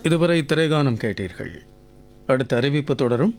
இதுவரை திரைகானம் கேட்டீர்கள் அடுத்த அறிவிப்பு தொடரும்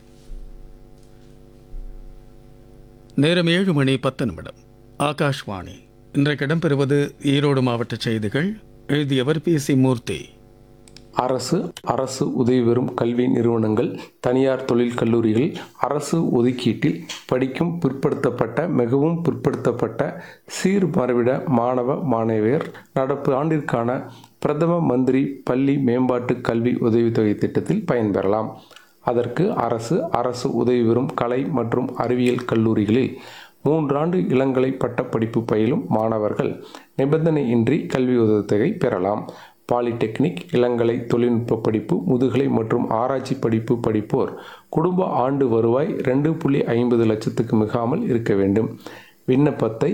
நேரம் ஏழு மணி பத்து நிமிடம் ஆகாஷ்வாணி இன்றைக்கு இடம்பெறுவது ஈரோடு மாவட்ட செய்திகள் எழுதியவர் பி சி மூர்த்தி அரசு அரசு உதவி பெறும் கல்வி நிறுவனங்கள் தனியார் தொழில் கல்லூரிகள் அரசு ஒதுக்கீட்டில் படிக்கும் பிற்படுத்தப்பட்ட மிகவும் பிற்படுத்தப்பட்ட சீர்மறைவிட மாணவ மாணவியர் நடப்பு ஆண்டிற்கான பிரதம மந்திரி பள்ளி மேம்பாட்டு கல்வி உதவித்தொகை திட்டத்தில் பயன்பெறலாம் அதற்கு அரசு அரசு உதவி பெறும் கலை மற்றும் அறிவியல் கல்லூரிகளில் மூன்றாண்டு இளங்கலை பட்டப்படிப்பு பயிலும் மாணவர்கள் நிபந்தனையின்றி கல்வி உதவித்தொகை பெறலாம் பாலிடெக்னிக் இளங்கலை தொழில்நுட்ப படிப்பு முதுகலை மற்றும் ஆராய்ச்சி படிப்பு படிப்போர் குடும்ப ஆண்டு வருவாய் ரெண்டு புள்ளி ஐம்பது லட்சத்துக்கு மிகாமல் இருக்க வேண்டும் விண்ணப்பத்தை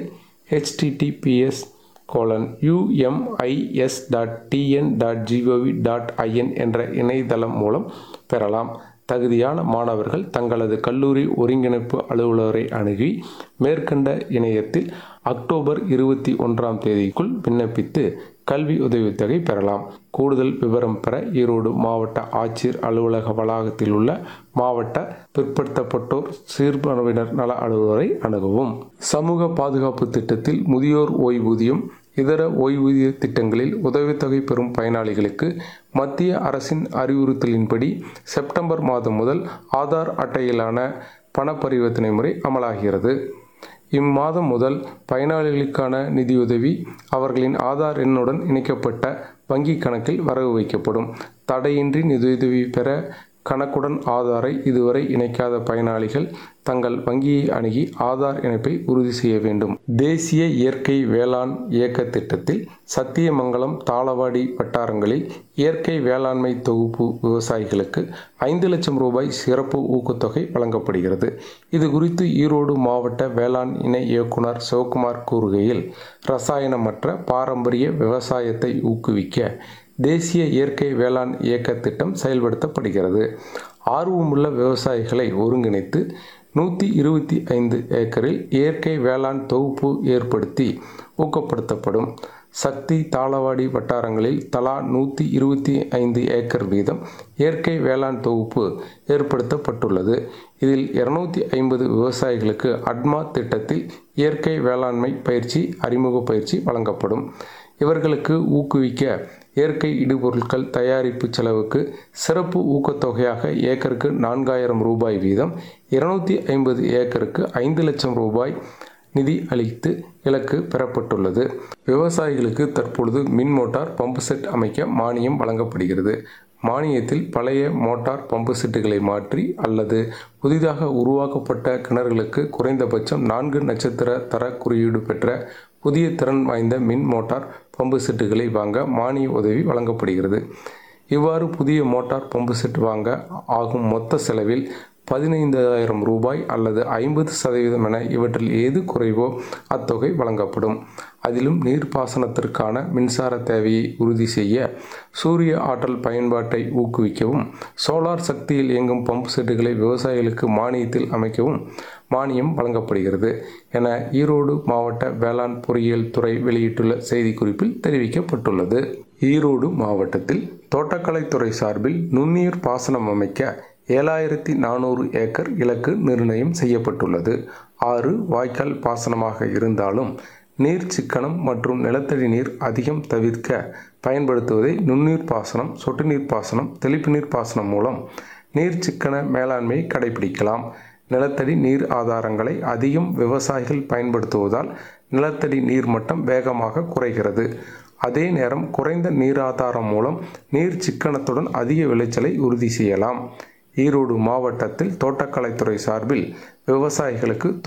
https colon UMIS dot TN dot GOV dot IN என்ற இணையதளம் மூலம் பெறலாம் தகுதியான மாணவர்கள் தங்களது கல்லூரி ஒருங்கிணைப்பு அலுவலரை அணுகி மேற்கண்ட இணையத்தில் அக்டோபர் இருபத்தி ஒன்றாம் தேதிக்குள் விண்ணப்பித்து கல்வி உதவித்தொகை பெறலாம் கூடுதல் விவரம் பெற ஈரோடு மாவட்ட ஆட்சியர் அலுவலக வளாகத்தில் உள்ள மாவட்ட பிற்படுத்தப்பட்டோர் சிறுபான்மையினர் நல அலுவலரை அணுகவும் சமூக பாதுகாப்பு திட்டத்தில் முதியோர் ஓய்வூதியம் இதர ஓய்வூதிய திட்டங்களில் உதவித்தொகை பெறும் பயனாளிகளுக்கு மத்திய அரசின் அறிவுறுத்தலின்படி செப்டம்பர் மாதம் முதல் ஆதார் அட்டையிலான பண பரிவர்த்தனை முறை அமலாகிறது இம்மாதம் முதல் பயனாளிகளுக்கான நிதியுதவி அவர்களின் ஆதார் எண்ணுடன் இணைக்கப்பட்ட வங்கி கணக்கில் வரவு வைக்கப்படும் தடையின்றி நிதியுதவி பெற கணக்குடன் ஆதாரை இதுவரை இணைக்காத பயனாளிகள் தங்கள் வங்கியை அணுகி ஆதார் இணைப்பை உறுதி செய்ய வேண்டும் தேசிய இயற்கை வேளாண் இயக்க திட்டத்தில் சத்தியமங்கலம் தாளவாடி வட்டாரங்களில் இயற்கை வேளாண்மை தொகுப்பு விவசாயிகளுக்கு ஐந்து லட்சம் ரூபாய் சிறப்பு ஊக்கத்தொகை வழங்கப்படுகிறது இது குறித்து ஈரோடு மாவட்ட வேளாண் இணை இயக்குனர் சிவகுமார் கூறுகையில் ரசாயனமற்ற பாரம்பரிய விவசாயத்தை ஊக்குவிக்க தேசிய இயற்கை வேளாண் இயக்க திட்டம் செயல்படுத்தப்படுகிறது ஆர்வமுள்ள விவசாயிகளை ஒருங்கிணைத்து நூற்றி இருபத்தி ஐந்து ஏக்கரில் இயற்கை வேளாண் தொகுப்பு ஏற்படுத்தி ஊக்கப்படுத்தப்படும் சக்தி தாளவாடி வட்டாரங்களில் தலா நூற்றி இருபத்தி ஐந்து ஏக்கர் வீதம் இயற்கை வேளாண் தொகுப்பு ஏற்படுத்தப்பட்டுள்ளது இதில் இருநூத்தி ஐம்பது விவசாயிகளுக்கு அட்மா திட்டத்தில் இயற்கை வேளாண்மை பயிற்சி அறிமுக பயிற்சி வழங்கப்படும் இவர்களுக்கு ஊக்குவிக்க இயற்கை இடுபொருட்கள் தயாரிப்பு செலவுக்கு சிறப்பு ஊக்கத்தொகையாக ஏக்கருக்கு நான்காயிரம் ரூபாய் வீதம் இருநூத்தி ஐம்பது ஏக்கருக்கு ஐந்து லட்சம் ரூபாய் நிதி அளித்து இலக்கு பெறப்பட்டுள்ளது விவசாயிகளுக்கு தற்பொழுது மின் மோட்டார் பம்பு செட் அமைக்க மானியம் வழங்கப்படுகிறது மானியத்தில் பழைய மோட்டார் பம்பு செட்டுகளை மாற்றி அல்லது புதிதாக உருவாக்கப்பட்ட கிணறுகளுக்கு குறைந்தபட்சம் நான்கு நட்சத்திர தர குறியீடு பெற்ற புதிய திறன் வாய்ந்த மின் மோட்டார் பம்பு செட்டுகளை வாங்க மானிய உதவி வழங்கப்படுகிறது இவ்வாறு புதிய மோட்டார் பம்பு செட் வாங்க ஆகும் மொத்த செலவில் பதினைந்தாயிரம் ரூபாய் அல்லது ஐம்பது சதவீதம் என இவற்றில் எது குறைவோ அத்தொகை வழங்கப்படும் அதிலும் நீர்ப்பாசனத்திற்கான மின்சார தேவையை உறுதி செய்ய சூரிய ஆற்றல் பயன்பாட்டை ஊக்குவிக்கவும் சோலார் சக்தியில் இயங்கும் பம்பு செட்டுகளை விவசாயிகளுக்கு மானியத்தில் அமைக்கவும் மானியம் வழங்கப்படுகிறது என ஈரோடு மாவட்ட வேளாண் பொறியியல் துறை வெளியிட்டுள்ள செய்திக்குறிப்பில் தெரிவிக்கப்பட்டுள்ளது ஈரோடு மாவட்டத்தில் தோட்டக்கலைத்துறை சார்பில் நுண்ணீர் பாசனம் அமைக்க ஏழாயிரத்தி நானூறு ஏக்கர் இலக்கு நிர்ணயம் செய்யப்பட்டுள்ளது ஆறு வாய்க்கால் பாசனமாக இருந்தாலும் நீர் சிக்கனம் மற்றும் நிலத்தடி நீர் அதிகம் தவிர்க்க பயன்படுத்துவதை நுண்ணீர் பாசனம் சொட்டு நீர் பாசனம் தெளிப்பு நீர் பாசனம் மூலம் நீர் சிக்கன மேலாண்மையை கடைபிடிக்கலாம் நிலத்தடி நீர் ஆதாரங்களை அதிகம் விவசாயிகள் பயன்படுத்துவதால் நிலத்தடி நீர் மட்டம் வேகமாக குறைகிறது அதே நேரம் குறைந்த நீர் ஆதாரம் மூலம் நீர் சிக்கனத்துடன் அதிக விளைச்சலை உறுதி செய்யலாம் ஈரோடு மாவட்டத்தில் தோட்டக்கலைத்துறை சார்பில் விவசாயிகளுக்கு